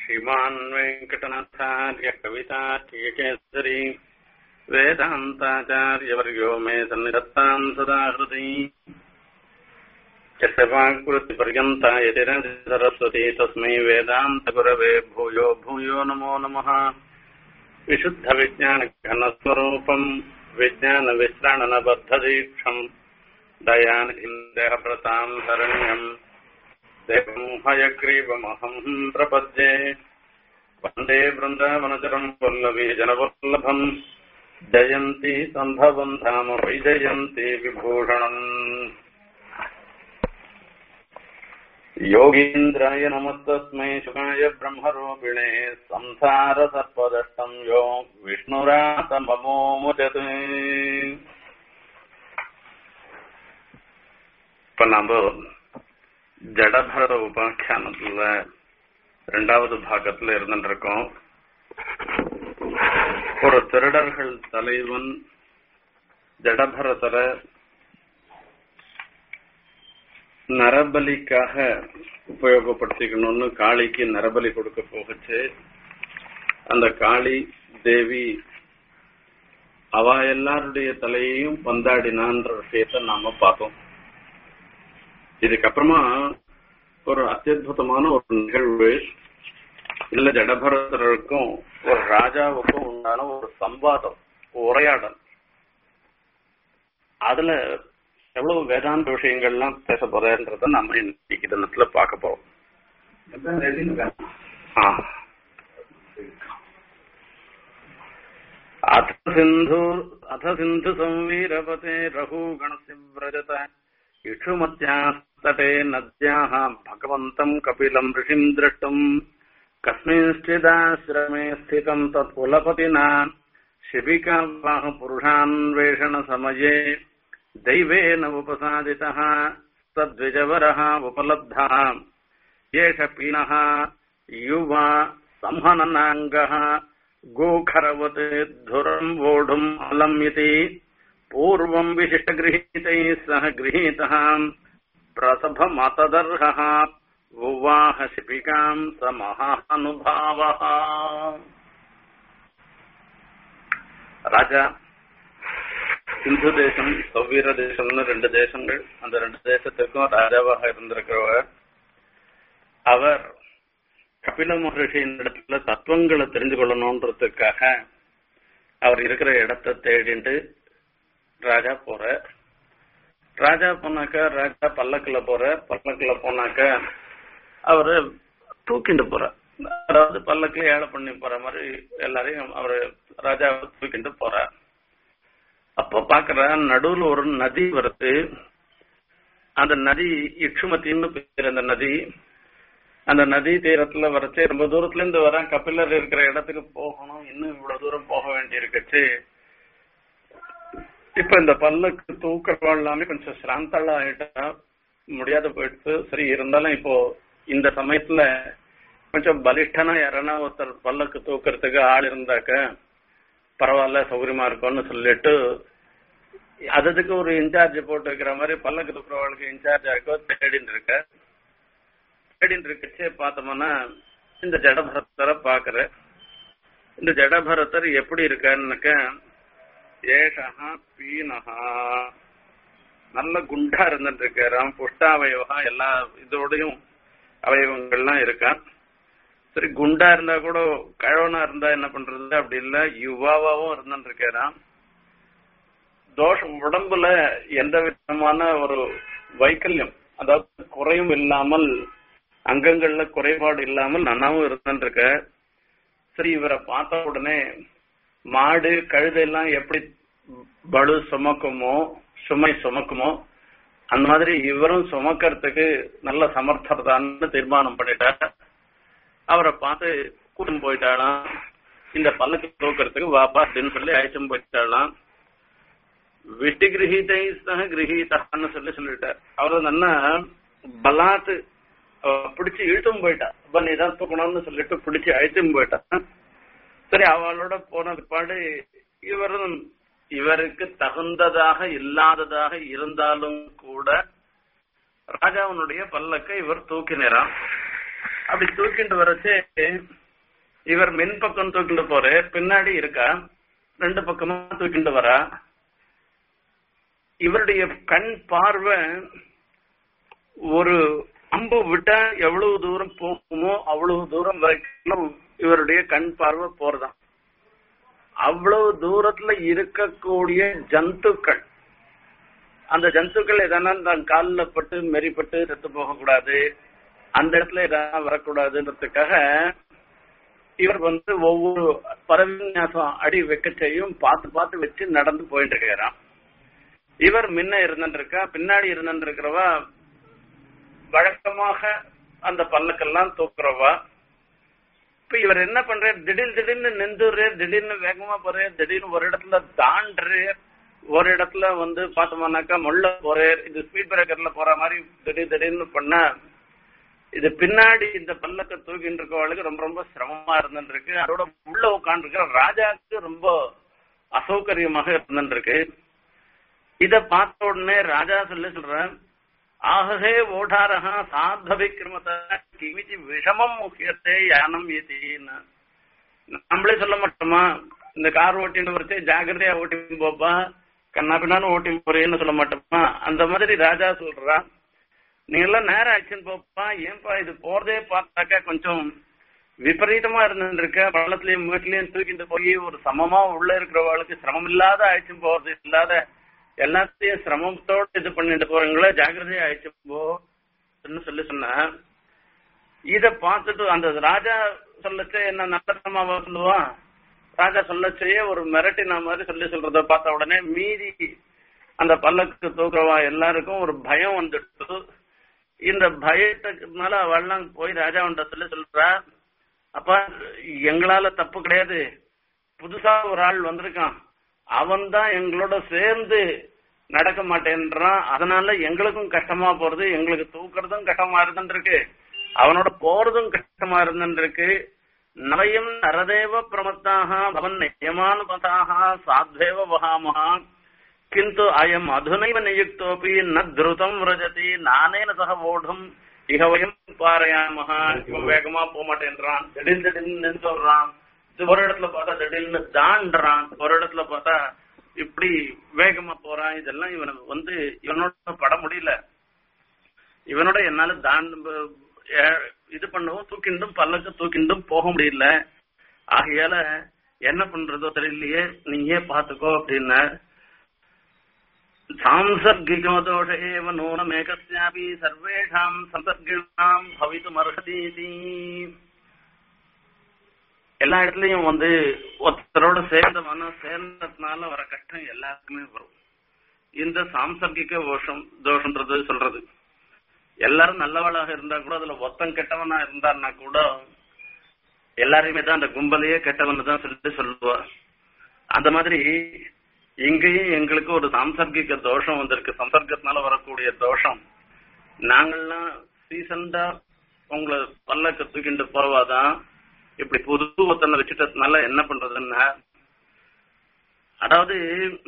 श्रीमान् वेङ्कटनाथार्य कवितार्यकेसरी वेदान्ताचार्यवर्यो मे सन्निधत्ताम् सदा हृदि चक्रवाकृतिपर्यन्ता यतिरति सरस्वती तस्मै वेदान्तगुरवे भूयो भूयो नमो नमः विशुद्धविज्ञानघनस्वरूपम् विज्ञानविश्रणनबद्धदीक्षम् दयानिधिम् शरण्यम् देवम् हयग्रीवमहम् प्रपद्ये वन्दे वृन्दावनचरम् वल्लवी जनवल्लभम् जयन्ती सम्भवम् धाम वैजयन्ती विभूषणम् योगीन्द्राय नमस्तस्मै शुकाय ब्रह्मरूपिणे संसारसर्पदष्टम् यो विष्णुरातममो मुचत् இப்ப நாம ஜடபர உபாக்கியானத்துல ரெண்டாவது பாகத்துல இருந்துட்டு இருக்கோம் ஒரு திருடர்கள் தலைவன் ஜடபரதர நரபலிக்காக உபயோகப்படுத்திக்கணும்னு காளிக்கு நரபலி கொடுக்க போகச்சு அந்த காளி தேவி அவ எல்லாருடைய தலையையும் பந்தாடினான்ற விஷயத்த நாம பார்த்தோம் இதுக்கப்புறமா ஒரு அத்தியுதமான ஒரு நிகழ்வு இல்ல ஜடபரதருக்கும் ஒரு ராஜாவுக்கும் உண்டான ஒரு சம்வாதம் உரையாடல் அதுல எவ்வளவு வேதாந்த விஷயங்கள்லாம் பேச போறேன்றத நம்ம இன்னைக்கு தினத்துல பார்க்க போறோம் अथ सिन्धु अथ सिन्धु संवीरपते रघुगणस्य व्रजत इक्षुमत्यास्तटे नद्याः भगवन्तम् कपिलम् ऋषिम् द्रष्टुम् कस्मिंश्चिदाश्रमे स्थितम् तत्कुलपतिना शिबिकावाहपुरुषान्वेषणसमये दैवेन उपसादितः तद्विजवरः उपलब्धः एष पीनः युवा संहननाङ्गः गोखरवत् धुरम् वोढुम् अलम् इति पूर्वम् विशिष्टगृहीतैः सह गृहीतः प्रसभमतदर्हः उवाह शिपिकाम् स महानुभावः ராஜா சிந்து தேசம் சௌவீர தேசம்னு ரெண்டு தேசங்கள் அந்த ரெண்டு தேசத்துக்கும் ராஜாவாக இருந்திருக்கிறவர் அவர் கபில மகர்ஷியின் இடத்துல தத்துவங்களை தெரிஞ்சு கொள்ளணும்ன்றதுக்காக அவர் இருக்கிற இடத்தை தேடிட்டு ராஜா போற ராஜா போனாக்க ராஜா பல்லக்குல போற பல்லக்குல போனாக்க அவரு தூக்கிட்டு போற அதாவது பல்லக்குல ஏழை பண்ணி போற மாதிரி எல்லாரையும் அவரு ராஜாவை தூக்கிட்டு போறார் அப்போ பாக்குற நடுவுல ஒரு நதி வருது அந்த நதி இக்ஷுமத்தின்னு பேர் அந்த நதி அந்த நதி தீரத்துல வரச்சு ரொம்ப தூரத்துல இருந்து வர கபிலர் இருக்கிற இடத்துக்கு போகணும் இன்னும் இவ்வளவு தூரம் போக வேண்டி இருக்குச்சு இப்ப இந்த பல்லுக்கு தூக்கம் எல்லாமே கொஞ்சம் சிராந்தள்ளா ஆயிட்டா முடியாத போயிடுச்சு சரி இருந்தாலும் இப்போ இந்த சமயத்துல கொஞ்சம் பலிஷ்டனா யாரனா ஒருத்தர் பல்லுக்கு தூக்கிறதுக்கு ஆள் இருந்தாக்க பரவாயில்ல சௌகரியமா இருக்கும்னு சொல்லிட்டு அதுக்கு ஒரு இன்சார்ஜ் போட்டு இருக்கிற மாதிரி பல்லக்கு தூக்குறவங்களுக்கு இன்சார்ஜ் இருக்கோ தேடின்னு இருக்க தேடின்னு இருக்கச்சே பார்த்தோம்னா இந்த ஜடபரத்தரை பாக்குற இந்த ஜடபரத்தர் எப்படி இருக்காருன்னாக்க ஏஷா பீனஹா நல்ல குண்டா இருந்துட்டு இருக்காராம் புஷ்டாவயவா எல்லா இதோடையும் அவயவங்கள்லாம் இருக்கான் சரி குண்டா இருந்தா கூட கழவனா இருந்தா என்ன பண்றது அப்படி இல்ல யுவாவாவும் இருந்துட்டு இருக்காராம் தோஷம் உடம்புல எந்த விதமான ஒரு வைக்கல்யம் அதாவது குறையும் இல்லாமல் அங்கங்கள்ல குறைபாடு இல்லாமல் நன்னாவும் இருந்துட்டு இருக்க சரி இவரை பார்த்த உடனே மாடு கழுதெல்லாம் எப்படி படு சுமக்குமோ சுமை சுமக்குமோ அந்த மாதிரி இவரும் சுமக்கிறதுக்கு நல்ல சமர்த்தர் தான் தீர்மானம் பண்ணிட்டார் அவரை பார்த்து கூட்டம் போயிட்டாளாம் இந்த பல்லக்கு தூக்கிறதுக்கு வாப்பா அப்படின்னு சொல்லி அழைச்சும் போயிட்டாளாம் வெட்டி கிரகீதை சக கிரகீதான்னு சொல்லி சொல்லிட்டார் அவர் நல்லா பலாத்து பிடிச்சு இழுத்தும் போயிட்டா அப்ப நீ தான் தூக்கணும்னு சொல்லிட்டு பிடிச்சு அழைத்தும் போயிட்டான் சரி அவளோட போன பாடு இவரும் இவருக்கு தகுந்ததாக இல்லாததாக இருந்தாலும் கூட ராஜாவினுடைய பல்லக்கை இவர் தூக்கினாராம் அப்படி தூக்கிட்டு வரச்சு இவர் மின் பக்கம் தூக்கிட்டு போற பின்னாடி இருக்கா ரெண்டு பக்கமா தூக்கிட்டு வரா இவருடைய கண் பார்வை ஒரு அம்பு விட்டா எவ்வளவு தூரம் போகுமோ அவ்வளவு தூரம் வரைக்கும் இவருடைய கண் பார்வை போறதாம் அவ்வளவு தூரத்துல இருக்கக்கூடிய ஜந்துக்கள் அந்த ஜந்துக்கள் எதனா தன் காலில் பட்டு மெரிப்பட்டு செத்து போகக்கூடாது அந்த இடத்துல எதாவது வரக்கூடாதுன்றதுக்காக இவர் வந்து ஒவ்வொரு பரவிநியாசம் அடி வைக்க செய்யும் பார்த்து பார்த்து வச்சு நடந்து போயிட்டு இருக்கிறான் இவர் முன்ன இருந்துருக்கா பின்னாடி இருந்துருக்கிறவா வழக்கமாக அந்த பல்லக்கெல்லாம் தூக்குறவா இப்ப இவர் என்ன பண்றாரு திடீர் திடீர்னு நின்றுறாரு திடீர்னு வேகமா போறாரு திடீர்னு ஒரு இடத்துல தாண்டுறாரு ஒரு இடத்துல வந்து பார்த்தோம்னாக்கா முள்ள போறாரு இது ஸ்பீட் பிரேக்கர்ல போற மாதிரி திடீர் திடீர்னு பண்ணா இது பின்னாடி இந்த பல்லக்க தூக்கிட்டு இருக்கவளுக்கு ரொம்ப ரொம்ப சிரமமா இருந்துருக்கு அதோட உள்ள உட்காந்துருக்கிற ராஜாவுக்கு ரொம்ப அசௌகரியமாக இருந்துருக்கு இத பார்த்த உடனே ராஜா சொல்லி சொல்றேன் ஆகவே ஓடாரகா சாத்தவிக்கிரமத கிமிச்சி விஷமம் முக்கியத்தை யானம் ஏத்தின்னு நம்மளே சொல்ல மாட்டோமா இந்த கார் ஓட்டின்னு வரச்சே ஜாகிரதையா ஓட்டி போப்பா கண்ணா பின்னான்னு ஓட்டி போறேன்னு சொல்ல மாட்டோமா அந்த மாதிரி ராஜா சொல்றா நீ எல்லாம் நேரம் ஆச்சுன்னு போப்பா ஏன்பா இது போறதே பார்த்தாக்கா கொஞ்சம் விபரீதமா இருந்துருக்க பள்ளத்துலயும் வீட்லயும் தூக்கிட்டு போய் ஒரு சமமா உள்ள இருக்கிறவளுக்கு சிரமம் இல்லாத ஆயிடுச்சு போறது இல்லாத எல்லாத்தையும் சிரமத்தோட இது பண்ணிட்டு போறீங்களா ஜாகிரதையா ஆயிடுச்சு போ சொல்லி சொன்ன இத பார்த்துட்டு அந்த ராஜா சொல்லச்சே என்ன நல்லத்தனமா சொல்லுவான் ராஜா சொல்லச்சே ஒரு மிரட்டின மாதிரி சொல்லி சொல்றத பார்த்த உடனே மீதி அந்த பல்லக்கு தூக்குறவா எல்லாருக்கும் ஒரு பயம் வந்துட்டு இந்த பயத்துக்குனால அவள்லாம் போய் ராஜாவன்ட்ட சொல்லி சொல்றா அப்பா எங்களால தப்பு கிடையாது புதுசா ஒரு ஆள் வந்திருக்கான் அவன் தான் எங்களோட சேர்ந்து நடக்க மாட்டேன்றான் அதனால எங்களுக்கும் கஷ்டமா போறது எங்களுக்கு தூக்குறதும் கஷ்டமா இருந்துருக்கு அவனோட போறதும் கஷ்டமா இருந்துருக்கு நவயம் நரதேவ பிரமத்தாக பவன் நியமானுபதாக சாத்வேவ வகாமஹா கிந்து அயம் அதுனைவ நியுக்தோபி ந திருதம் விரஜதி நானேன சக ஓடும் இக வயம் பாறையாமஹா இவன் வேகமா போக மாட்டேன்றான் திடீர் திடீர்னு நின்று சொல்றான் ஒரு இடத்துல பார்த்தா திடீர்னு தாண்டுறான் ஒரு இடத்துல பார்த்தா இப்படி வேகமா போறான் இதெல்லாம் இவனுக்கு வந்து இவனோட பட முடியல இவனோட என்னால தாண்டு இது பண்ணவும் தூக்கிண்டும் பல்லக்கு தூக்கிண்டும் போக முடியல ஆகையால என்ன பண்றதோ தெரியலையே நீயே பாத்துக்கோ அப்படின்னா சாம்சர்கிகோ தோஷ ஏவ நூனமேகஸ்யாபி சர்வேஷாம் சம்சர்கிணாம் பவித்துமர்ஹதீதி எல்லா இடத்துலயும் வந்து ஒருத்தரோட சேர்ந்த மனம் சேர்ந்ததுனால வர கஷ்டம் எல்லாருக்குமே வரும் இந்த சாம்சர்கிக தோஷம் தோஷன்றது சொல்றது எல்லாரும் நல்லவளாக இருந்தா கூட அதுல ஒத்தம் கெட்டவனா இருந்தான்னா கூட எல்லாரையுமே தான் அந்த கும்பலையே கெட்டவன் தான் சொல்லிட்டு சொல்லுவா அந்த மாதிரி இங்கேயும் எங்களுக்கு ஒரு சாம்சர்கிக தோஷம் வந்திருக்கு சம்பர்க்கத்தினால வரக்கூடிய தோஷம் நாங்கள்லாம் சீசன்டா உங்களை பல்லக்க தூக்கிட்டு போவாதான் இப்படி புது ஒத்தனை வச்சுட்டதுனால என்ன பண்றதுன்னா அதாவது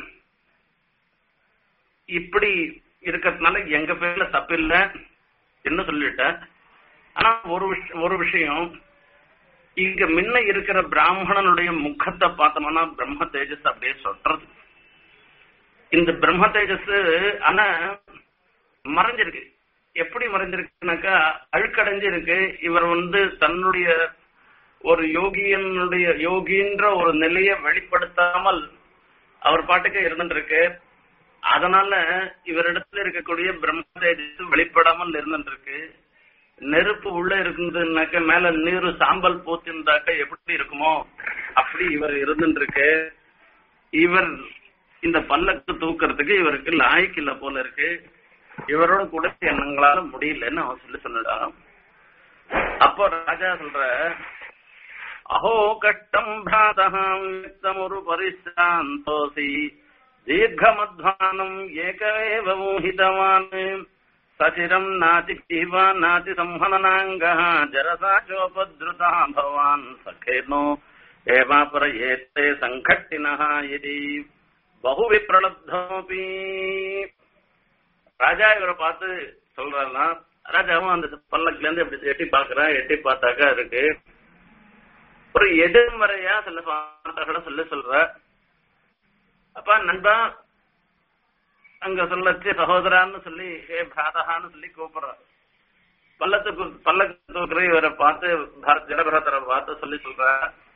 இப்படி இருக்கிறதுனால எங்க பேர்ல தப்பில்ல என்ன சொல்லிட்ட ஆனா ஒரு விஷயம் ஒரு விஷயம் இங்க முன்ன இருக்கிற பிராமணனுடைய முகத்தை பார்த்தோம்னா பிரம்ம தேஜஸ் அப்படியே சொல்றது இந்த பிரம்ம தேஜஸ் ஆனா மறைஞ்சிருக்கு எப்படி மறைஞ்சிருக்குனாக்கா அழுக்கடைஞ்சு இருக்கு இவர் வந்து தன்னுடைய ஒரு யோகியனுடைய யோகின்ற ஒரு நிலையை வெளிப்படுத்தாமல் அவர் பாட்டுக்கு இருந்துருக்கு அதனால இவரிடத்துல இருக்கக்கூடிய பிரம்ம தேஜஸ் வெளிப்படாமல் இருந்துருக்கு நெருப்பு உள்ள இருந்ததுனாக்க மேல நீரு சாம்பல் பூத்திருந்தாக்க எப்படி இருக்குமோ அப்படி இவர் இருந்துருக்கு இவர் இந்த பல்லக்கு தூக்கிறதுக்கு இவருக்கு லாய்க்கு இல்ல போல இருக்கு இவரோட கூட எண்ணங்களால முடியலன்னு அவன் சொல்லி சொன்னான் அப்போ ராஜா சொல்ற அஹோ கஷ்டம் பிராத்தமுரு பரிசாந்தோசி தீர்க்கமத்வானம் ஏகவேவ மோகிதவான் சசிரம் நாதி ஜீவா நாதி சம்ஹனனாங்க ஜரசாச்சோபத்ருதா பவான் சகேனோ ஏவாபரயேத்தே சங்கட்டினः यदि பகு விப்ரலப்தோபி ராஜா இவரை பார்த்து சொல்றாருன்னா ராஜாவும் அந்த பல்லக்குல இருந்து இப்படி எட்டி பாக்குறான் எட்டி பார்த்தாக்கா இருக்கு ஒரு எதிர்மறையா சில வார்த்தைகளை சொல்லி சொல்ற அப்ப நண்பா அங்க சொல்லச்சு சகோதரான்னு சொல்லி ஏ பிராதகான்னு சொல்லி கூப்பிடுற பல்லத்துக்கு பல்லக்கு தூக்குற இவரை பார்த்து பாரத் ஜடபரதரை பார்த்து சொல்லி சொல்ற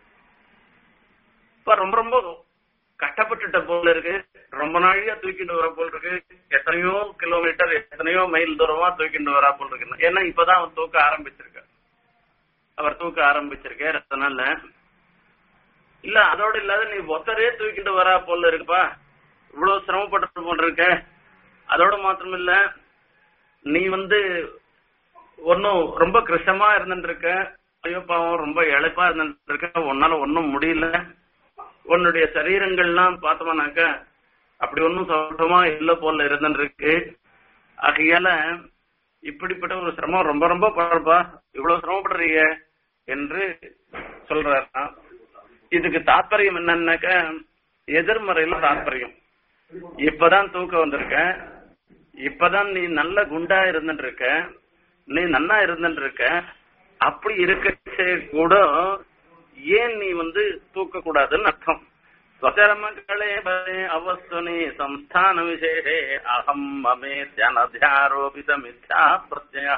இப்ப ரொம்ப ரொம்ப கஷ்டப்பட்டுட்ட போல இருக்கு ரொம்ப நாளையா தூக்கிட்டு வர போல் இருக்கு எத்தனையோ கிலோமீட்டர் எத்தனையோ மைல் தூரமா தூக்கிட்டு வரா போல் இருக்கு ஏன்னா இப்பதான் அவர் தூக்க ஆரம்பிச்சிருக்க அவர் தூக்க ஆரம்பிச்சிருக்க ரத்தனால இல்ல அதோட இல்லாத நீ ஒத்தரே தூக்கிட்டு வரா போல இருக்குப்பா இவ்வளவு சிரமப்பட்டு போல் இருக்க அதோட மாத்திரம் இல்ல நீ வந்து ஒன்னும் ரொம்ப கிருஷமா இருந்துட்டு இருக்க ஐயோ பாவம் ரொம்ப இழைப்பா இருந்துட்டு இருக்க உன்னால ஒன்னும் முடியல உன்னுடைய சரீரங்கள்லாம் பார்த்தோம்னாக்க அப்படி ஒன்னும் சௌகமா இல்ல போல இருந்துட்டு இருக்கு ஆகையால இப்படிப்பட்ட ஒரு சிரமம் ரொம்ப ரொம்ப படுறப்பா இவ்வளவு சிரமப்படுறீங்க என்று சொல்றாராம் இதுக்கு தாற்பயம் என்னன்னாக்க எதிர்மறையில தாற்பயம் இப்பதான் தூக்கம் வந்திருக்க இப்பதான் நீ நல்ல குண்டா இருந்துட்டு இருக்க நீ நன்னா இருந்துட்டு இருக்க அப்படி இருக்க கூட ஏன் நீ வந்து தூக்க கூடாதுன்னு அர்த்தம் ஸ்வகர்மகளே பலே அவஸ்துனி சம்ஸ்தான விசேஷே அகம் மமே தியானத்யாரோபித மித்யா பிரத்ய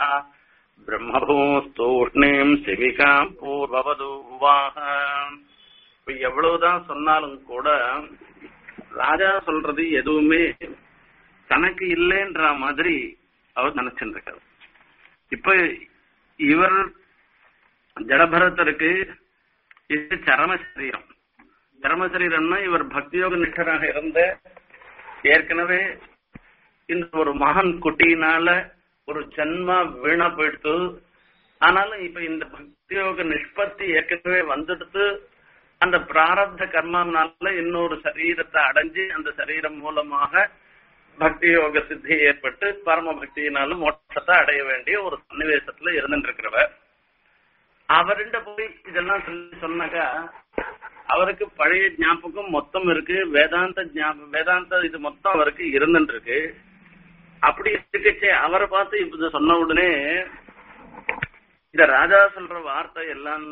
பிரம்மபூஸ்தூஷ்ணீம் சிவிகாம் பூர்வவது உவாக இப்ப எவ்வளவுதான் சொன்னாலும் கூட ராஜா சொல்றது எதுவுமே தனக்கு இல்லைன்ற மாதிரி அவர் நினைச்சுட்டு இருக்காரு இப்ப இவர் ஜடபரத்தருக்கு இது சரம சரீரம் சரம சரீரம்னா இவர் பக்தியோக நிஷ்டராக இருந்த ஏற்கனவே இந்த ஒரு மகன் குட்டியினால ஒரு ஜன்மா வீணா போயிடுத்து ஆனாலும் இப்ப இந்த பக்தியோக நிஷ்பத்தி ஏற்கனவே வந்துடுத்து அந்த பிராரப்த கர்மனால இன்னொரு சரீரத்தை அடைஞ்சு அந்த சரீரம் மூலமாக பக்தி யோக சித்தி ஏற்பட்டு பரம பக்தியினாலும் மோட்சத்தை அடைய வேண்டிய ஒரு சன்னிவேசத்துல இருந்துட்டு இருக்கிறவர் அவர்கிட்ட போய் இதெல்லாம் சொல்லி சொன்னாக்கா அவருக்கு பழைய ஞாபகம் மொத்தம் இருக்கு வேதாந்த ஞாபகம் வேதாந்த இது மொத்தம் அவருக்கு இருந்துட்டு இருக்கு அப்படி இருக்கச்சே அவரை பார்த்து இப்ப சொன்ன உடனே இந்த ராஜா சொல்ற வார்த்தை எல்லாம்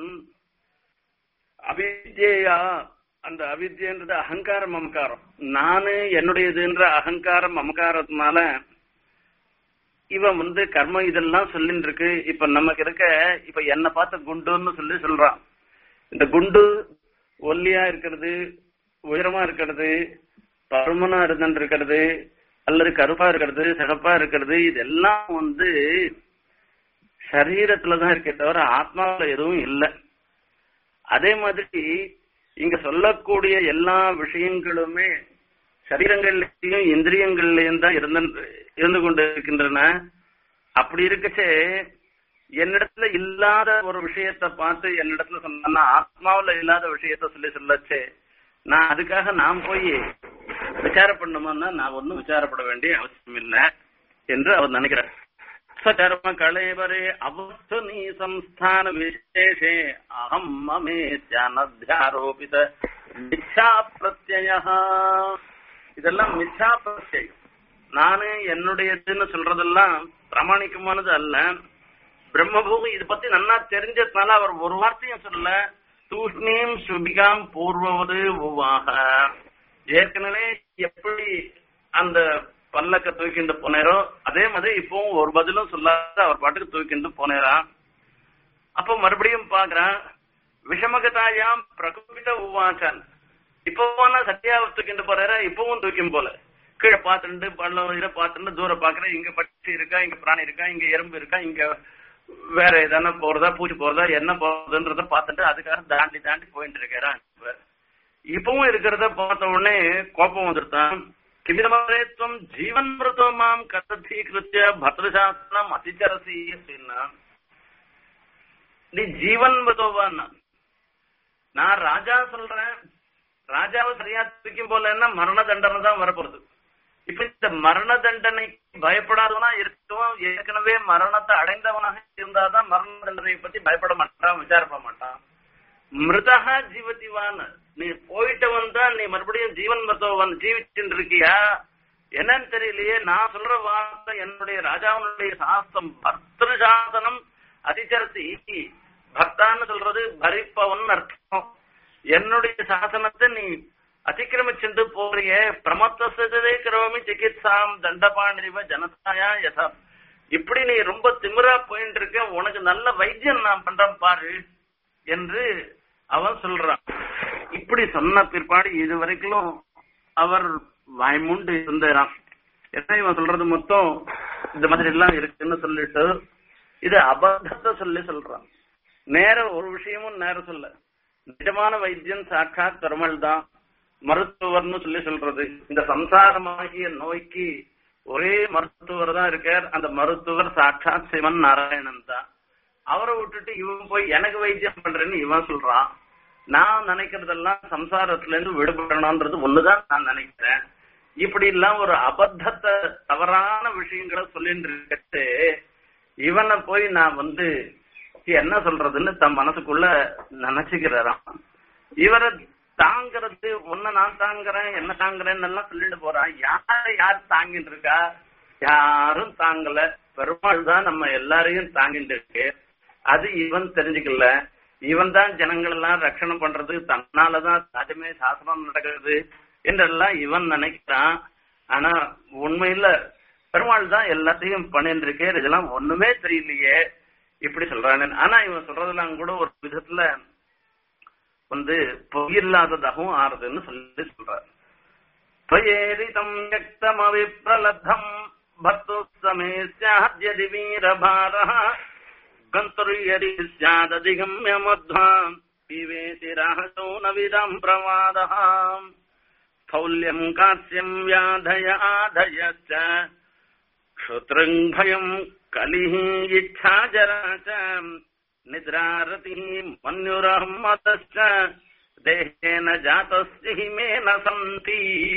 அவித்யா அந்த அவித்யன்றது அகங்காரம் மமக்காரம் நானு என்னுடையதுன்ற அகங்காரம் மமக்காரத்தினால இவன் வந்து கர்மம் இதெல்லாம் சொல்லிட்டு இருக்கு இப்ப நமக்கு இருக்க இப்ப என்ன பார்த்த குண்டுன்னு சொல்லி சொல்றான் இந்த குண்டு ஒல்லியா இருக்கிறது உயரமா இருக்கிறது பருமனா இருந்துட்டு இருக்கிறது அல்லது கருப்பா இருக்கிறது சிகப்பா இருக்கிறது இதெல்லாம் வந்து சரீரத்துலதான் இருக்கே தவிர ஆத்மாவில எதுவும் இல்லை அதே மாதிரி இங்க சொல்லக்கூடிய எல்லா விஷயங்களுமே சரீரங்கள்லயும் இந்திரியங்கள்லயும் தான் இருந்து இருந்து கொண்டு இருக்கின்றன அப்படி இருக்கச்சே என்னிடத்துல இல்லாத ஒரு விஷயத்த பார்த்து என்னிடத்துல சொன்னா ஆத்மாவில இல்லாத விஷயத்த சொல்லி சொல்லச்சே நான் அதுக்காக நான் போய் விசாரம் பண்ணுமான்னா நான் ஒன்னும் விசாரப்பட வேண்டிய அவசியம் இல்லை என்று அவர் நினைக்கிறார் சர்ம களைவரே அவஸ்து நீ சம்ஸ்தான விசேஷே அகம் மமேத்யானத்தியாரோபித மிச்சா பிரத்ய இதெல்லாம் மிச்சா பிரத்யம் நானு என்னுடையதுன்னு சொல்றதெல்லாம் பிரமாணிக்கமானது அல்ல பிரம்மபூமி இதை பத்தி நல்லா தெரிஞ்சதுனால அவர் ஒரு வார்த்தையும் சொல்ல தூஷ்ணீம் சுபிகாம் பூர்வது உவாக ஏற்கனவே எப்படி அந்த பல்லக்க தூக்கிண்டு போனேரோ அதே மாதிரி இப்பவும் ஒரு பதிலும் சொல்லாத அவர் பாட்டுக்கு தூக்கிண்டு போனேராம் அப்போ மறுபடியும் பாக்குறான் விஷமகதாயாம் பிரகுபித உவாச்சான் இப்போ சத்தியாவை தூக்கிண்டு போறாரா இப்பவும் தூக்கியும் போல கீழே பார்த்துட்டு பள்ளம் இதை பார்த்துட்டு தூரம் பாக்குறேன் இங்க பட்சி இருக்கா இங்க பிராணி இருக்கா இங்க எறும்பு இருக்கா இங்க வேற எதனா போறதா பூச்சி போறதா என்ன போறதுன்றத பார்த்துட்டு அதுக்காக தாண்டி தாண்டி போயிட்டு இருக்கிறான் இப்பவும் இருக்கிறத பார்த்த உடனே கோபம் வந்துருத்தான் கிமிதமரேத்வம் ஜீவன் மிருதோ மாம் கதீகிருத்திய பத்ரசாஸ்திரம் அதிச்சரசி அப்படின்னா நீ ஜீவன் மிருதோவான்னா நான் ராஜா சொல்றேன் ராஜாவை சரியா தூக்கும் போலன்னா மரண தண்டனை தான் வரப்போறது இப்ப இந்த மரண தண்டனை பயப்படாதவனா இருக்கவும் ஏற்கனவே மரணத்தை அடைந்தவனாக இருந்தாதான் மரண தண்டனை பத்தி பயப்பட மாட்டான் விசாரிப்ப மாட்டான் மிருதகா ஜீவதிவான் நீ போயிட்டவன் தான் நீ மறுபடியும் ஜீவன் மருத்துவன் ஜீவிச்சுட்டு இருக்கியா என்னன்னு தெரியலையே நான் சொல்ற வார்த்தை என்னுடைய ராஜாவுடைய சாஸ்திரம் பர்திரு சாசனம் அதிச்சரத்தி பக்தான்னு சொல்றது பரிப்பவன் அர்த்தம் என்னுடைய சாசனத்தை நீ அதிக்கிரமிச்சுட்டு போறிய பிரமத்தசதே கிரவமி சிகித்சாம் தண்டபாண்டிவ ஜனதாயா யசா இப்படி நீ ரொம்ப திமிரா போயிட்டு இருக்க உனக்கு நல்ல வைத்தியம் நான் பண்றேன் பாரு என்று அவன் சொல்றான் இப்படி சொன்ன பிற்பாடு இது வரைக்கும் அவர் வாய்மூண்டு இருந்தாராம் என்ன இவன் சொல்றது மொத்தம் இந்த மாதிரி எல்லாம் இருக்குன்னு சொல்லிட்டு இது அபத்தத்தை சொல்லி சொல்றான் நேர ஒரு விஷயமும் நேர சொல்ல நிஜமான வைத்தியன் சாட்சாத் பெருமாள் தான் மருத்துவர்னு சொல்லி சொல்றது இந்த சம்சாரமாகிய நோய்க்கு ஒரே மருத்துவர் தான் இருக்கார் அந்த மருத்துவர் சாட்சாத் சிவன் நாராயணன் தான் அவரை விட்டுட்டு இவன் போய் எனக்கு வைத்தியம் பண்றேன்னு இவன் சொல்றான் நான் நினைக்கிறதெல்லாம் சம்சாரத்துல இருந்து விடுபடணும்ன்றது ஒண்ணுதான் நான் நினைக்கிறேன் இப்படி எல்லாம் ஒரு அபத்தத்தை தவறான விஷயங்களை சொல்லிட்டு இருக்கட்டு இவனை போய் நான் வந்து என்ன சொல்றதுன்னு தன் மனசுக்குள்ள நினைச்சுக்கிறாராம் இவரை தாங்கிறது உன்னை நான் தாங்குறேன் என்ன தாங்குறேன்னு எல்லாம் சொல்லிட்டு போறான் யார யார் தாங்கிட்டு இருக்கா யாரும் தாங்கல பெருமாள் தான் நம்ம எல்லாரையும் தாங்கிட்டு இருக்கு அது இவன் தெரிஞ்சுக்கல இவன் தான் ஜனங்கள் எல்லாம் ரட்சணம் பண்றது தன்னாலதான் சாதமே சாசனம் நடக்கிறது என்றெல்லாம் இவன் நினைக்கிறான் ஆனா உண்மையில பெருமாள் தான் எல்லாத்தையும் பண்ணிட்டு இருக்கே இதெல்லாம் ஒண்ணுமே தெரியலையே இப்படி சொல்றானு ஆனா இவன் சொல்றதெல்லாம் கூட ஒரு விதத்துல வந்து பொய்யில்லாததாகவும் ஆறுதுன்னு சொல்லி சொல்றார் त्वयेरितम् व्यक्तमविप्रलब्धम् भर्तुः समे स्याद्यदि वीरभारः गन्तुर्यदि स्यादधिगम्यमध्वा पिबेति राहसो न विदम् प्रमादः स्थौल्यम् कास्यम् व्याधय आधयश्च क्षुतृङ्भयम् कलिः इच्छा जरा च निद्रारतिः मन्युरहमतश्च தேகேன ஜாத்தஸ்திமேன சந்தி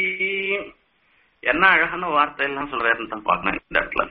என்ன அழகான வார்த்தை எல்லாம் சொல்றாருன்னு தான் பார்க்கணும் இந்த இடத்துல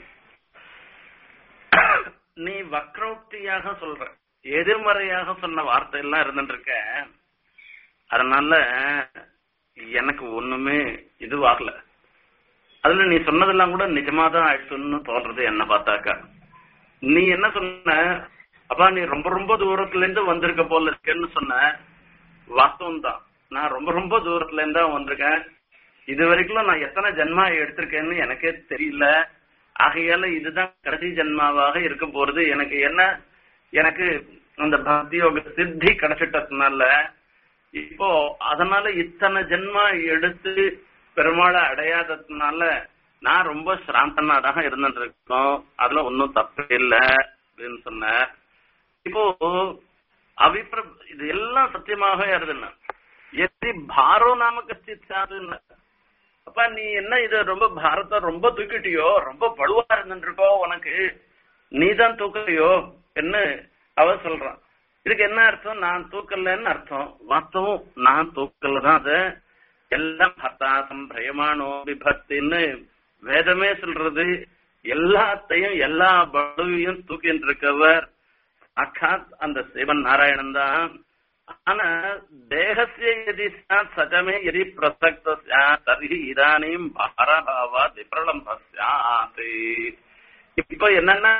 நீ வக்ரோக்தியாக சொல்ற எதிர்மறையாக சொன்ன வார்த்தை எல்லாம் இருந்துட்டு இருக்க அதனால எனக்கு ஒண்ணுமே இதுவாகல அதுல நீ சொன்னதெல்லாம் கூட நிஜமாதான் ஆயிடுச்சுன்னு தோன்றது என்ன பார்த்தாக்கா நீ என்ன சொன்ன அப்பா நீ ரொம்ப ரொம்ப தூரத்துல இருந்து வந்திருக்க போல இருக்கேன்னு சொன்ன வாஸ்தவம் தான் நான் ரொம்ப ரொம்ப தூரத்துல இருந்தா வந்திருக்கேன் இது வரைக்கும் நான் எத்தனை ஜென்மா எடுத்திருக்கேன்னு எனக்கே தெரியல ஆகையால இதுதான் கடைசி ஜென்மாவாக இருக்க போறது எனக்கு என்ன எனக்கு அந்த பக்தி யோக சித்தி கிடைச்சிட்டதுனால இப்போ அதனால இத்தனை ஜென்மா எடுத்து பெருமாளை அடையாததுனால நான் ரொம்ப சிராந்தனாக இருந்துட்டு இருக்கோம் அதுல ஒன்னும் தப்பு இல்லை அப்படின்னு சொன்னேன் இப்போ அபிப்ர இது எல்லாம் சத்தியமாக இருதுன்னா எத்தி பாரோ நாம கஷ்டிச்சாதுன்னு அப்ப நீ என்ன இது ரொம்ப பாரத்தை ரொம்ப தூக்கிட்டியோ ரொம்ப பழுவா இருந்துருக்கோ உனக்கு நீ தான் தூக்கலையோ என்ன அவ சொல்றான் இதுக்கு என்ன அர்த்தம் நான் தூக்கலன்னு அர்த்தம் வாஸ்தவம் நான் தூக்கல தான் அது எல்லாம் ஹத்தாசம் பிரயமானோ விபத்தின்னு வேதமே சொல்றது எல்லாத்தையும் எல்லா பழுவையும் தூக்கிட்டு இருக்கவர் சாட்சாத் அந்த சிவன் நாராயணன் தான் ஆனா தேகசிய எதி சாத் சஜமே எதி பிரசக்த சாத் தர்ஹி இதானியும் பாரபாவா விப்ரலம்ப சாத் இப்போ என்னன்னா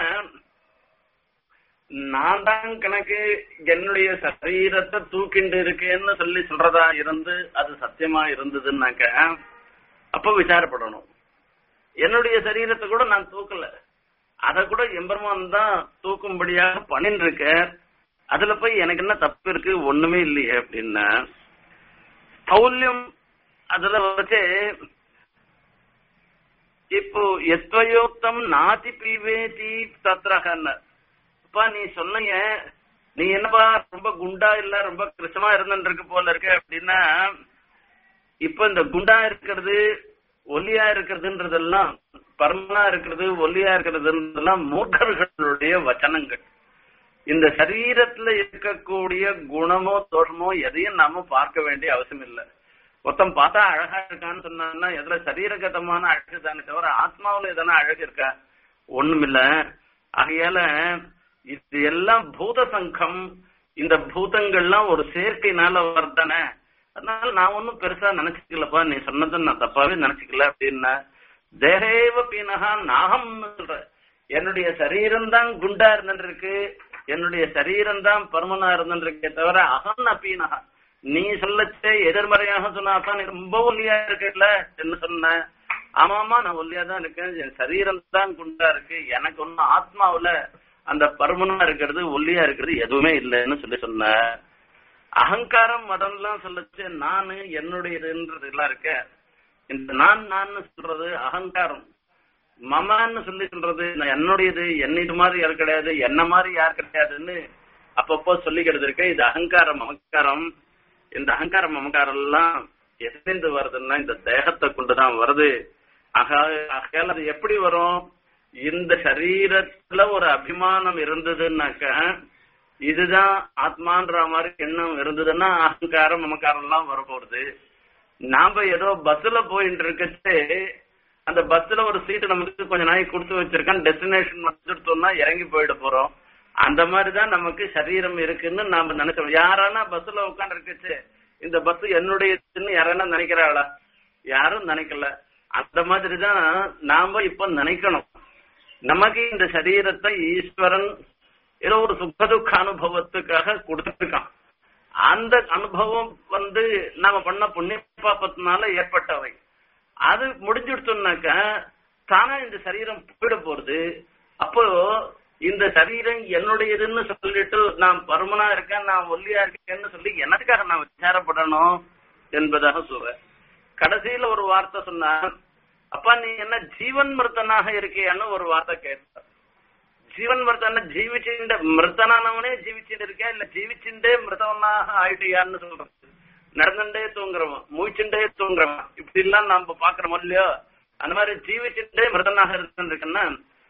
நான் தான் கணக்கு என்னுடைய சரீரத்தை தூக்கிண்டு இருக்கேன்னு சொல்லி சொல்றதா இருந்து அது சத்தியமா இருந்ததுன்னாக்க அப்ப விசாரப்படணும் என்னுடைய சரீரத்தை கூட நான் தூக்கல அத கூட எம்பெருமான் தான் தூக்கும்படியாக பண்ணிட்டு இருக்க அதுல போய் எனக்கு என்ன தப்பு இருக்கு ஒண்ணுமே இல்லையே அப்படின்னா ஸ்தௌல்யம் அதுல வச்சு இப்போ எத்வயோக்தம் நாதி பிவேதி தத்ரகன்னு அப்பா நீ சொன்னீங்க நீ என்னப்பா ரொம்ப குண்டா இல்ல ரொம்ப கிருஷமா இருந்துட்டு இருக்கு போல இருக்கு அப்படின்னா இப்ப இந்த குண்டா இருக்கிறது ஒல்லியா இருக்கிறதுன்றதெல்லாம் பர்மனா இருக்கிறது ஒல்லியா இருக்கிறதுன்றதெல்லாம் மூர்க்கர்களுடைய வச்சனங்கள் இந்த சரீரத்துல இருக்கக்கூடிய குணமோ தோஷமோ எதையும் நாம பார்க்க வேண்டிய அவசியம் இல்லை மொத்தம் பார்த்தா அழகா இருக்கான்னு சொன்னா எதுல சரீரகதமான அழகு தானே தவிர ஆத்மாவுல எதனா அழகு இருக்கா ஒண்ணுமில்ல ஆகையால இது எல்லாம் பூத சங்கம் இந்த பூதங்கள்லாம் ஒரு சேர்க்கைனால வருதானே அதனால நான் ஒன்னும் பெருசா நினைச்சுக்கலப்பா நீ சொன்னதை நான் தப்பாவே நினைச்சுக்கல அப்படின்னா தேகேவ பீனகா நாகம்னு சொல்ற என்னுடைய சரீரம் தான் குண்டா இருந்துருக்கு என்னுடைய சரீரம் தான் பருமனா இருந்துருக்கே தவிர அகம் அப்பீனகா நீ சொல்லச்சே எதிர்மறையாக சொன்னா அப்பா நீ ரொம்ப ஒல்லியா இருக்கல என்ன சொன்ன ஆமாமா நான் ஒல்லியா தான் இருக்கேன் என் சரீரம் தான் குண்டா இருக்கு எனக்கு ஒன்னும் ஆத்மாவுல அந்த பருமனா இருக்கிறது ஒல்லியா இருக்கிறது எதுவுமே இல்லைன்னு சொல்லி சொன்ன அகங்காரம் மதம்லாம் சொல்லச்சு நானு என்னுடையதுன்றது எல்லாம் இருக்க இந்த நான் நான் சொல்றது அகங்காரம் மமான்னு சொல்லி சொல்றது நான் என்னுடையது என்னது மாதிரி யார் கிடையாது என்ன மாதிரி யார் கிடையாதுன்னு அப்பப்போ சொல்லிக்கிறது இருக்கு இது அகங்காரம் மமக்காரம் இந்த அகங்காரம் மமக்காரம் எல்லாம் எதிர்ந்து வருதுன்னா இந்த தேகத்தை கொண்டுதான் வருது ஆக ஆகையால் அது எப்படி வரும் இந்த சரீரத்துல ஒரு அபிமானம் இருந்ததுன்னாக்க இதுதான் ஆத்மான்ற மாதிரி எண்ணம் இருந்ததுன்னா அகங்காரம் மமக்காரம் எல்லாம் வரப்போகுது நாம ஏதோ பஸ்ல போயிட்டு இருக்கச்சு அந்த பஸ்ல ஒரு சீட்டு நமக்கு கொஞ்ச நாளைக்கு கொடுத்து வச்சிருக்கான் டெஸ்டினேஷன் வந்துட்டோம்னா இறங்கி போயிட போறோம் அந்த மாதிரிதான் நமக்கு சரீரம் இருக்குன்னு நாம நினைச்சோம் யாரானா பஸ்ல உட்காந்து இருக்கச்சு இந்த பஸ் என்னுடையதுன்னு யாரானா நினைக்கிறாளா யாரும் நினைக்கல அந்த மாதிரிதான் நாம இப்ப நினைக்கணும் நமக்கு இந்த சரீரத்தை ஈஸ்வரன் ஏதோ ஒரு சுகதுக்க அனுபவத்துக்காக கொடுத்துருக்கான் அந்த அனுபவம் வந்து நாம பண்ண புண்ணிய பாப்பத்தினால ஏற்பட்டவை அது முடிஞ்சுடுத்தோம்னாக்க தானா இந்த சரீரம் போயிட போறது அப்போ இந்த சரீரம் என்னுடையதுன்னு சொல்லிட்டு நான் பருமனா இருக்கேன் நான் ஒல்லியா இருக்கேன்னு சொல்லி எனக்காக நான் விசாரப்படணும் என்பதாக சொல்றேன் கடைசியில ஒரு வார்த்தை சொன்னா அப்பா நீ என்ன ஜீவன் மிருத்தனாக இருக்கியான்னு ஒரு வார்த்தை கேட்ட ஜீவன் மிருத்தன ஜீவிச்சுண்ட மிருத்தனானவனே ஜீவிச்சுட்டு இருக்கியா இல்ல ஜீவிச்சுண்டே மிருதவனாக ஆயிட்டியான்னு சொல்றேன் நடந்துட்டே தூங்குறவன் மூச்சுண்டே தூங்குறவன் இப்படி எல்லாம் நாம பாக்குறோம் இல்லையோ அந்த மாதிரி ஜீவிச்சுட்டே மிருதனாக இருக்குன்னா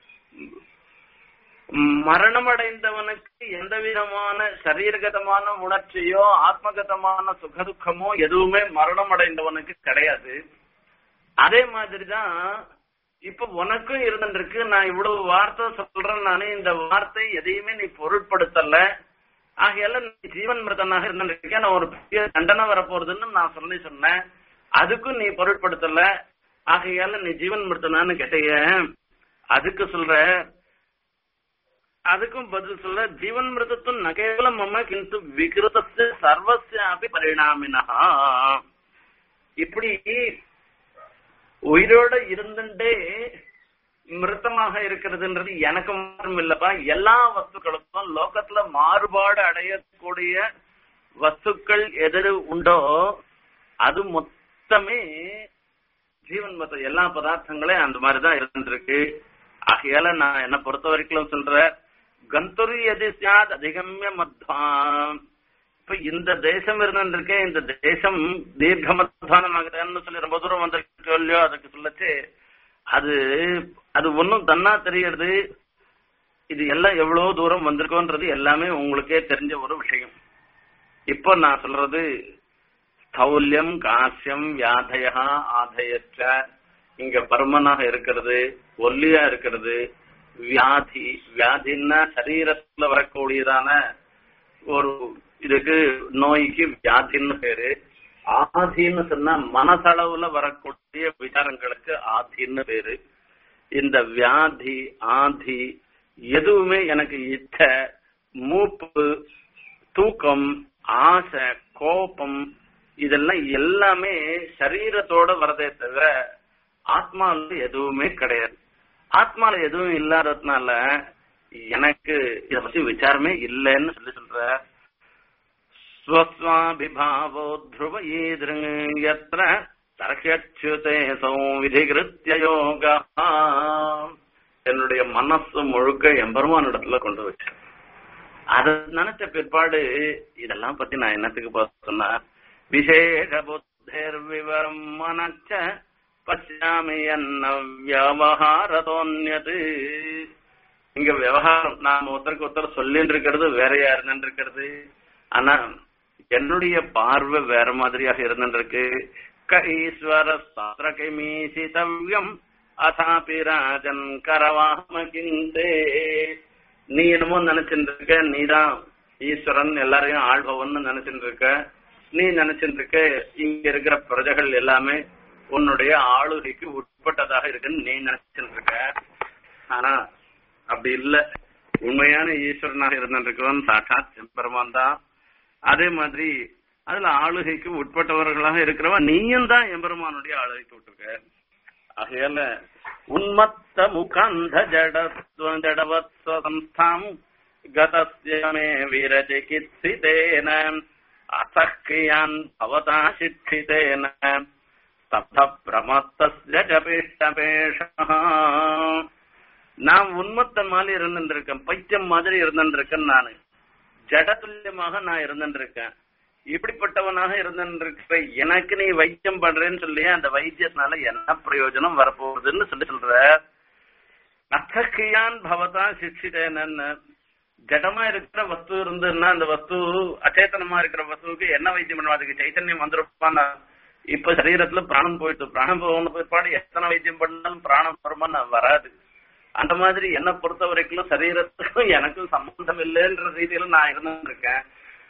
மரணம் அடைந்தவனுக்கு எந்த விதமான சரீரகதமான உணர்ச்சியோ ஆத்மகதமான சுகதுக்கமோ எதுவுமே மரணம் அடைந்தவனுக்கு கிடையாது அதே மாதிரிதான் இப்ப உனக்கும் இருந்துருக்கு நான் இவ்வளவு வார்த்தை சொல்றேன் நானே இந்த வார்த்தை எதையுமே நீ பொருட்படுத்தல ஆகையால நீ ஜீவன் மிருதனாக இருந்திருக்கேன் நான் ஒரு பெரிய தண்டனை வரப்போறதுன்னு நான் சொல்லி சொன்னேன் அதுக்கும் நீ பொருட்படுத்தல ஆகையால நீ ஜீவன் மிருத்தனான்னு கேட்டைய அதுக்கு சொல்ற அதுக்கும் பதில் சொல்ல ஜீவன் மிருதத்தும் நகேவலம் மம கிந்து விகிருதத்து சர்வசியாபி பரிணாமினா இப்படி உயிரோட இருந்துட்டே மிருத்தமாக இருக்கிறதுன்றது எனக்கு மாற்றம் இல்லப்பா எல்லா வஸ்துக்களுக்கும் லோகத்துல மாறுபாடு அடையக்கூடிய வஸ்துக்கள் எது உண்டோ அது மொத்தமே ஜீவன் மொத்த எல்லா பதார்த்தங்களே அந்த மாதிரிதான் இருந்துருக்கு ஆகையால நான் என்ன பொறுத்த வரைக்கும் சொல்ற கந்துரி எது சாத் அதிகம்ய மத்வாம் இப்ப இந்த தேசம் இருந்திருக்கே இந்த தேசம் தீர்க்கமத்தானமாகுதுன்னு சொல்லி ரொம்ப தூரம் வந்திருக்கு இல்லையோ அதுக்கு சொல்லச்சு அது அது ஒன்னும் தன்னா தெரியறது இது எல்லாம் எவ்வளவு தூரம் வந்திருக்கோன்றது எல்லாமே உங்களுக்கே தெரிஞ்ச ஒரு விஷயம் இப்போ நான் சொல்றது ஸ்தௌல்யம் காசியம் வியாதயா ஆதயற்ற இங்க பருமனாக இருக்கிறது ஒல்லியா இருக்கிறது வியாதி வியாதின்னா சரீரத்துல வரக்கூடியதான ஒரு இதுக்கு நோய்க்கு வியாதின்னு பேரு ஆதின்னு சொன்னா மனசளவுல வரக்கூடிய விசாரங்களுக்கு ஆதின்னு பேரு இந்த வியாதி ஆதி எதுவுமே எனக்கு இச்ச மூப்பு தூக்கம் ஆசை கோபம் இதெல்லாம் எல்லாமே சரீரத்தோட வரதே தவிர ஆத்மாவில் எதுவுமே கிடையாது ஆத்மால எதுவும் இல்லாததுனால எனக்கு இத பத்தி விசாரமே இல்லைன்னு சொல்லி சொல்ற ஸ்வஸ்வாபிபாவோ த்ருவ ஈதிருங்கத்திர தர்ஹ்யச்சுதே விதிகிருத்திய யோகா என்னுடைய மனசு முழுக்க எம்பெருமான் இடத்துல கொண்டு வச்சேன் அத நினைச்ச பிற்பாடு இதெல்லாம் பத்தி நான் என்னத்துக்கு சொன்னா விசேஷ புத்தேர் விவரம் மனச்ச பச்சாமி என்ன வியாபகாரதோன்யது இங்க விவகாரம் நாம ஒருத்தருக்கு ஒருத்தர் சொல்லிட்டு இருக்கிறது வேறையா இருந்துட்டு இருக்கிறது ஆனா என்னுடைய பார்வை வேற மாதிரியாக இருந்துருக்கு ஈஸ்வர சாஸ்திர கைமீசிதவ்யம் அதாபி ராஜன் கரவாம கிந்தே நீ என்னமோ நினைச்சுட்டு இருக்க நீதான் ஈஸ்வரன் எல்லாரையும் ஆள்பவன் நினைச்சுட்டு இருக்க நீ நினைச்சுட்டு இருக்க இங்க இருக்கிற பிரஜைகள் எல்லாமே உன்னுடைய ஆளுகைக்கு உட்பட்டதாக இருக்குன்னு நீ நினைச்சிட்டு இருக்க ஆனா அப்படி இல்ல உண்மையான ஈஸ்வரனாக இருந்திருக்கிறவன் சாட்சாத் செம்பெருமான் தான் அதே மாதிரி அதுல ஆளுகைக்கு உட்பட்டவர்களாக இருக்கிறவன் நீயும் தான் எம்பெருமானுடைய ஆளுகைக்கு விட்டுருக்க ஆகையால உன்மத்த முகந்த ஜடத்வ ஜடவத்வ சம்ஸ்தாம் கதஸ்ய மே வீரஜிகித்சிதேன அசக்கியான் பவதா சிக்ஷிதேன ஸ்தப்த பிரமத்தஸ்ய ஜபிஷ்டபேஷா நான் உன்மத்தன் மாதிரி இருந்துருக்கேன் பைத்தியம் மாதிரி இருந்துருக்கேன் நானு ஜடதுல்யமாக நான் இருந்துருக்கேன் இப்படிப்பட்டவனாக இருந்திருக்கிற எனக்கு நீ வைத்தியம் பண்றேன்னு சொல்லி அந்த வைத்தியத்தினால என்ன பிரயோஜனம் வரப்போகுதுன்னு சொல்லி சொல்ற அத்தகியான் பவதா சிக்ஷிதேனன்னு ஜடமா இருக்கிற வஸ்து இருந்ததுன்னா அந்த வஸ்து அச்சேதனமா இருக்கிற வஸ்துவுக்கு என்ன வைத்தியம் பண்ணுவோம் அதுக்கு சைத்தன்யம் வந்துருப்பான் இப்ப சரீரத்துல பிராணம் போயிட்டு பிராணம் போன பிற்பாடு எத்தனை வைத்தியம் பண்ணாலும் பிராணம் வருமான்னு வராது அந்த மாதிரி என்ன பொறுத்த வரைக்கும் சரீரத்துக்கும் எனக்கும் சம்பந்தம் இல்லைன்ற ரீதியில நான் இருந்திருக்கேன்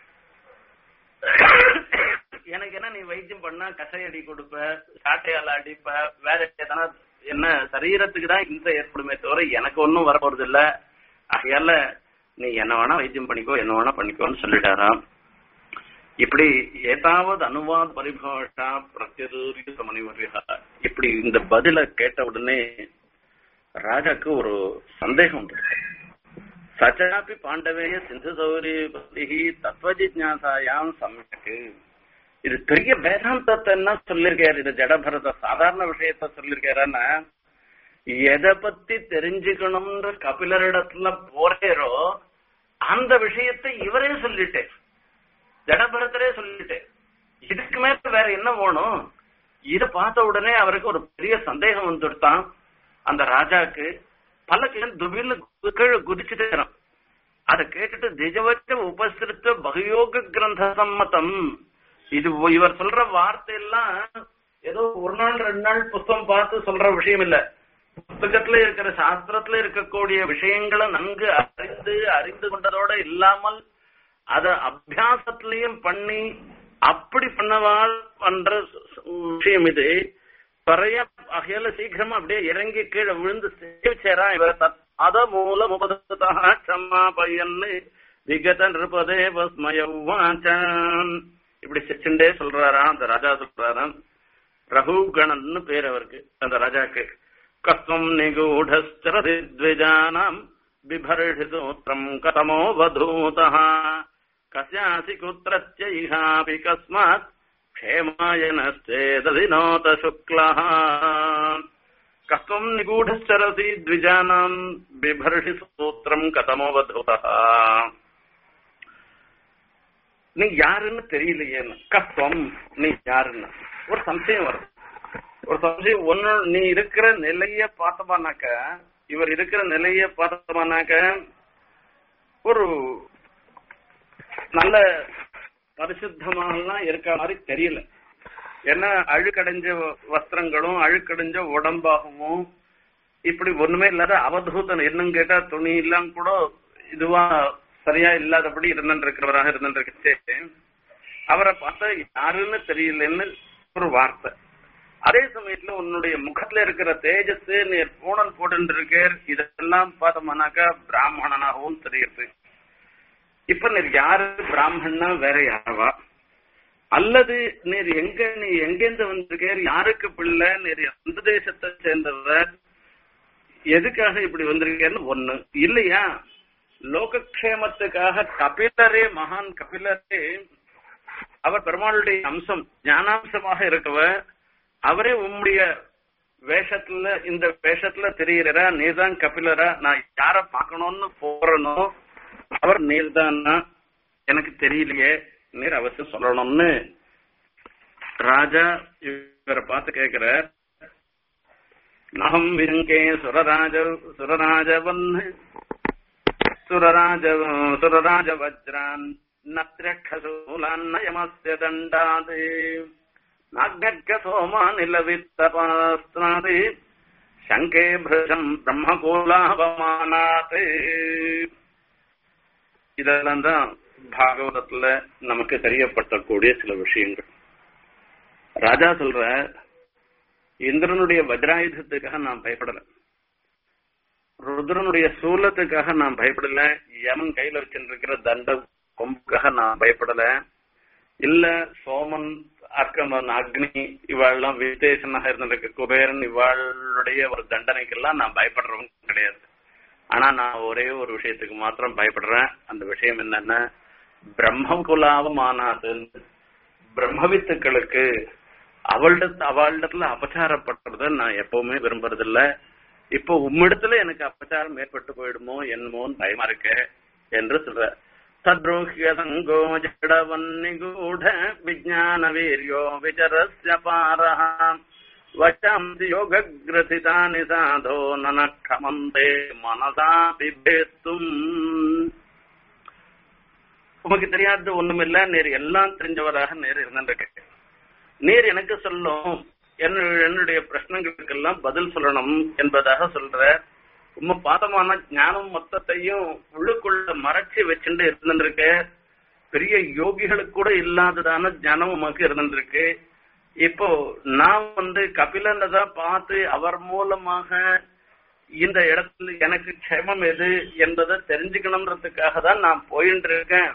எனக்கு என்ன நீ வைத்தியம் பண்ணா கசையடி கொடுப்ப சாட்டையால அடிப்ப வேற எதனா என்ன சரீரத்துக்கு தான் இந்த ஏற்படுமே தவிர எனக்கு ஒன்னும் வரப்போறது இல்ல ஆகையால நீ என்ன வேணா வைத்தியம் பண்ணிக்கோ என்ன வேணா பண்ணிக்கோன்னு சொல்லிட்டாராம் இப்படி ஏதாவது அனுவாத பரிபாஷா பிரத்யதூரித மணிவரியா இப்படி இந்த பதில கேட்ட உடனே ராஜாக்கு ஒரு சந்தேகம் உண்டு சச்சாபி பாண்டவேய சிந்து சௌரி தத்துவ ஜிஜாசாயாம் சமயக்கு இது பெரிய வேதாந்தத்தை என்ன சொல்லிருக்காரு இது ஜடபரத சாதாரண விஷயத்த சொல்லிருக்காருன்னா எதை பத்தி தெரிஞ்சுக்கணும்ன்ற கபிலரிடத்துல போறேரோ அந்த விஷயத்தை இவரே சொல்லிட்டேன் ஜடபரதரே சொல்லிட்டேன் இதுக்கு மேல வேற என்ன வேணும் இத பார்த்த உடனே அவருக்கு ஒரு பெரிய சந்தேகம் வந்துடுத்தான் அந்த ராஜாக்கு பல துபின்னு கீழே குதிச்சுட்டு அதை கேட்டுட்டு திஜவச்ச உபசிருத்த பகயோக கிரந்த சம்மதம் இது இவர் சொல்ற வார்த்தை எல்லாம் ஏதோ ஒரு நாள் ரெண்டு நாள் புத்தகம் பார்த்து சொல்ற விஷயம் இல்ல புத்தகத்துல இருக்கிற சாஸ்திரத்துல இருக்கக்கூடிய விஷயங்களை நன்கு அறிந்து அறிந்து கொண்டதோட இல்லாமல் அத அபியாசத்திலையும் பண்ணி அப்படி பண்ணவாள் பண்ற விஷயம் இது பறைய அகையில சீக்கிரமா அப்படியே இறங்கி கீழே விழுந்து சேரா இவர் அத மூல முபதா சம்மா பையன்னு விகத நிருபதே வஸ்மயவாச்சான் இப்படி சிச்சுண்டே சொல்றாராம் அந்த ராஜா சொல்றாராம் ரகுகணன்னு பேர் அவருக்கு அந்த ராஜாக்கு கஸ்வம் நிகூடஸ்திரதித்விஜானாம் பிபர்ஷிசூத்திரம் கதமோ வதூதா கஸ்யாசி குத்திரச்ச இஹாபி கஸ்மாத் क्षेमायनश्चेदधिनोत शुक्लः कस्त्वम् निगूढश्चरसि द्विजानाम् बिभर्षि सूत्रम् कथमोवधूतः நீ யாருன்னு தெரியலையேன்னு கஷ்டம் நீ யாருன்னு ஒரு சம்சயம் வருது ஒரு சம்சயம் ஒன்னு நீ இருக்கிற நிலைய பார்த்தோமானாக்க இவர் இருக்கிற நிலைய பார்த்தோமானாக்க ஒரு நல்ல பரிசுத்தமாலாம் இருக்க மாதிரி தெரியல ஏன்னா அழுக்கடைஞ்ச வஸ்திரங்களும் அழுக்கடைஞ்ச உடம்பாகவும் இப்படி ஒண்ணுமே இல்லாத அவதூதன் என்னன்னு கேட்டா துணி எல்லாம் கூட இதுவா சரியா இல்லாதபடி இருந்துருக்கிறவராக இருந்துருக்கே அவரை பார்த்தா யாருன்னு தெரியலன்னு ஒரு வார்த்தை அதே சமயத்துல உன்னுடைய முகத்துல இருக்கிற தேஜஸ் நீ பூனல் போட்டு இருக்கேர் இதெல்லாம் பார்த்தோம்னாக்கா பிராமணனாகவும் தெரியுது இப்ப நீர் யாரு பிராமணனா வேற யாரவா அல்லது நீர் எங்க நீ எங்கேருந்து வந்திருக்கேர் யாருக்கு பிள்ளை நீர் எந்த தேசத்தை சேர்ந்தவர் எதுக்காக இப்படி வந்திருக்கேன்னு ஒண்ணு இல்லையா லோகக்ஷேமத்துக்காக கபிலரே மகான் கபிலரே அவர் பெருமாளுடைய அம்சம் ஞானாம்சமாக இருக்கவர் அவரே உம்முடைய வேஷத்துல இந்த வேஷத்துல தெரிகிறா நீதான் கபிலரா நான் யார பாக்கணும்னு போறனோ அவர் நீர்தானா எனக்கு தெரியலையே நீர் அவசியம் சொல்லணும்னு ராஜா இவரை பார்த்து கேக்குற நகம் விருங்கே சுரராஜ சுரராஜவன் சுரராஜ சுரராஜ வஜ்ரான் நத்ரக்ஷசூலான் நயமஸ்ய தண்டாது நாக்ஞ சோமா நிலவித்தபாஸ்திராது சங்கே பிருஷம் பிரம்மகோலாபமானாத் இதெல்லாம் தான் பாகவதத்துல நமக்கு தெரியப்படக்கூடிய சில விஷயங்கள் ராஜா சொல்ற இந்திரனுடைய வஜ்ராயுதத்துக்காக நான் பயப்படல ருத்ரனுடைய சூலத்துக்காக நான் பயப்படல யமன் கையில வச்சிருக்கிற தண்ட கொம்புக்காக நான் பயப்படல இல்ல சோமன் அர்க்கமன் அக்னி இவாள்லாம் விசேஷனாக இருந்திருக்க குபேரன் இவாளுடைய ஒரு தண்டனைக்கெல்லாம் நான் பயப்படுறவன் கிடையாது ஆனா நான் ஒரே ஒரு விஷயத்துக்கு மாத்திரம் பயப்படுறேன் அந்த விஷயம் என்னன்னா பிரம்ம குலாவமானாது பிரம்மவித்துக்களுக்கு அவள்கிட்ட அவளிடத்துல அபச்சாரப்படுறத நான் எப்பவுமே விரும்புறதில்ல இப்போ உம்மிடத்துல எனக்கு அபச்சாரம் ஏற்பட்டு போயிடுமோ என்னமோன்னு பயமா இருக்கு என்று சொல்ற தத்ரோஹ்யசங்கோ ஜடவன்னிகூட விஜான வீரியோ விசரஸ்ய பாரஹ வச்சாம்சி யோகக்ரசிதானி சாதோ நனக்கமந்தே மனசா பிபேத்தும் உமக்கு தெரியாதது ஒண்ணுமில்ல நேர் எல்லாம் தெரிஞ்சவராக நேர் இருந்திருக்க நீர் எனக்கு சொல்லும் என்னுடைய பிரச்சனைகளுக்கெல்லாம் பதில் சொல்லணும் என்பதாக சொல்ற உம்ம பாதமான ஞானம் மொத்தத்தையும் உள்ளுக்குள்ள மறைச்சு வச்சுட்டு இருந்திருக்க பெரிய யோகிகளுக்கு கூட இல்லாததான ஞானம் உமக்கு இருந்திருக்கு இப்போ நான் வந்து கபிலனை தான் பார்த்து அவர் மூலமாக இந்த இடத்துல எனக்கு க்ஷேமம் எது என்பதை தெரிஞ்சுக்கணுன்றதுக்காக தான் நான் போயிட்டு இருக்கேன்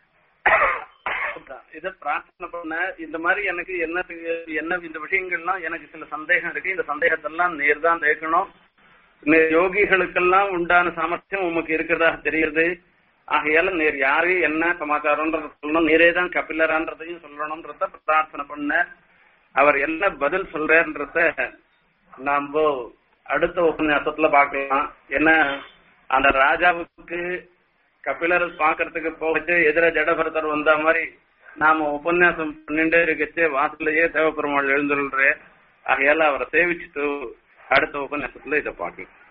இத பிரார்த்தனை பண்ண இந்த மாதிரி எனக்கு என்ன என்ன இந்த விஷயங்கள்லாம் எனக்கு சில சந்தேகம் இருக்கு இந்த சந்தேகத்தெல்லாம் நேர் தான் கேட்கணும் யோகிகளுக்கெல்லாம் உண்டான சாமர்த்தியம் உமக்கு இருக்கிறதாக தெரியுது ஆகையால நேர் யாரு என்ன சமாச்சாரம்ன்றத சொல்லணும் நேரே தான் கபிலரான்றதையும் சொல்லணும்ன்றத பிரார்த்தனை பண்ண அவர் என்ன பதில் சொல்றன்றத நாம அடுத்த உபன்யாசத்துல பார்க்கலாம் ஏன்னா அந்த ராஜாவுக்கு கபிலர் பாக்குறதுக்கு போகச்சு எதிர ஜடபரதர் வந்த மாதிரி நாம உபன்யாசம் பண்ணிட்டே இருக்கச்சே வாசலையே தேவப்பெருமாள் எழுந்துள்ற ஆகையால அவரை சேவிச்சுட்டு அடுத்த உபன்யாசத்துல இதை பார்க்கலாம்